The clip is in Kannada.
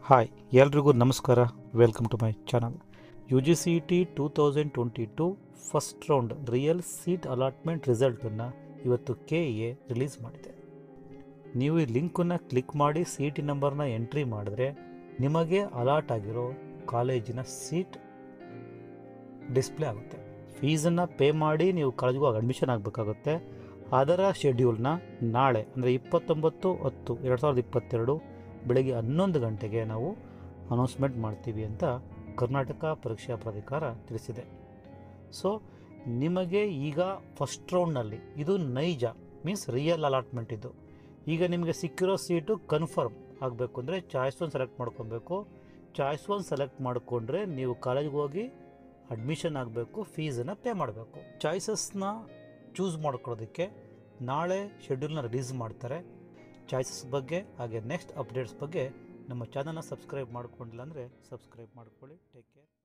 ಹಾಯ್ ಎಲ್ರಿಗೂ ನಮಸ್ಕಾರ welcome to my channel U G C T two thousand twenty two first round real seat allotment ರಿಸಲ್ಟನ್ನು ಇವತ್ತು ಕೆ ಎ ರಿಲೀಸ್ ಮಾಡಿದೆ ನೀವು ಈ ಲಿಂಕನ್ನು ಕ್ಲಿಕ್ ಮಾಡಿ ಸೀಟಿ ನಂಬರ್ನ ಎಂಟ್ರಿ ಮಾಡಿದ್ರೆ ನಿಮಗೆ ಅಲಾಟ್ ಆಗಿರೋ ಕಾಲೇಜಿನ ಸೀಟ್ ಡಿಸ್ಪ್ಲೇ ಆಗುತ್ತೆ ಫೀಸನ್ನು ಪೇ ಮಾಡಿ ನೀವು ಕಾಲೇಜಿಗೆ ಅಡ್ಮಿಷನ್ ಆಗಬೇಕಾಗುತ್ತೆ ಅದರ ಶೆಡ್ಯೂಲ್ನ ನಾಳೆ ಅಂದರೆ ಇಪ್ಪತ್ತೊಂಬತ್ತು ಹತ್ತು ಎರಡು ಸಾವಿರದ ಇಪ್ಪತ್ತೆರಡು ಬೆಳಗ್ಗೆ ಹನ್ನೊಂದು ಗಂಟೆಗೆ ನಾವು ಅನೌನ್ಸ್ಮೆಂಟ್ ಮಾಡ್ತೀವಿ ಅಂತ ಕರ್ನಾಟಕ ಪರೀಕ್ಷಾ ಪ್ರಾಧಿಕಾರ ತಿಳಿಸಿದೆ ಸೊ ನಿಮಗೆ ಈಗ ಫಸ್ಟ್ ರೌಂಡ್ನಲ್ಲಿ ಇದು ನೈಜ ಮೀನ್ಸ್ ರಿಯಲ್ ಅಲಾಟ್ಮೆಂಟ್ ಇದು ಈಗ ನಿಮಗೆ ಸಿಕ್ಕಿರೋ ಸೀಟು ಕನ್ಫರ್ಮ್ ಆಗಬೇಕು ಅಂದರೆ ಚಾಯ್ಸ್ ಒನ್ ಸೆಲೆಕ್ಟ್ ಮಾಡ್ಕೊಬೇಕು ಚಾಯ್ಸ್ ಒನ್ ಸೆಲೆಕ್ಟ್ ಮಾಡಿಕೊಂಡ್ರೆ ನೀವು ಕಾಲೇಜ್ಗೆ ಹೋಗಿ ಅಡ್ಮಿಷನ್ ಆಗಬೇಕು ಫೀಸನ್ನು ಪೇ ಮಾಡಬೇಕು ಚಾಯ್ಸಸ್ನ ಚೂಸ್ ಮಾಡ್ಕೊಳ್ಳೋದಕ್ಕೆ ನಾಳೆ ಶೆಡ್ಯೂಲ್ನ ರಿಲೀಸ್ ಮಾಡ್ತಾರೆ ಚಾಯ್ಸಸ್ ಬಗ್ಗೆ ಹಾಗೆ ನೆಕ್ಸ್ಟ್ ಅಪ್ಡೇಟ್ಸ್ ಬಗ್ಗೆ ನಮ್ಮ ಚಾನಲ್ನ ಸಬ್ಸ್ಕ್ರೈಬ್ ಮಾಡ್ಕೊಂಡಿಲ್ಲ ಅಂದರೆ ಸಬ್ಸ್ಕ್ರೈಬ್ ಮಾಡ್ಕೊಳ್ಳಿ ಟೇಕ್ ಕೇರ್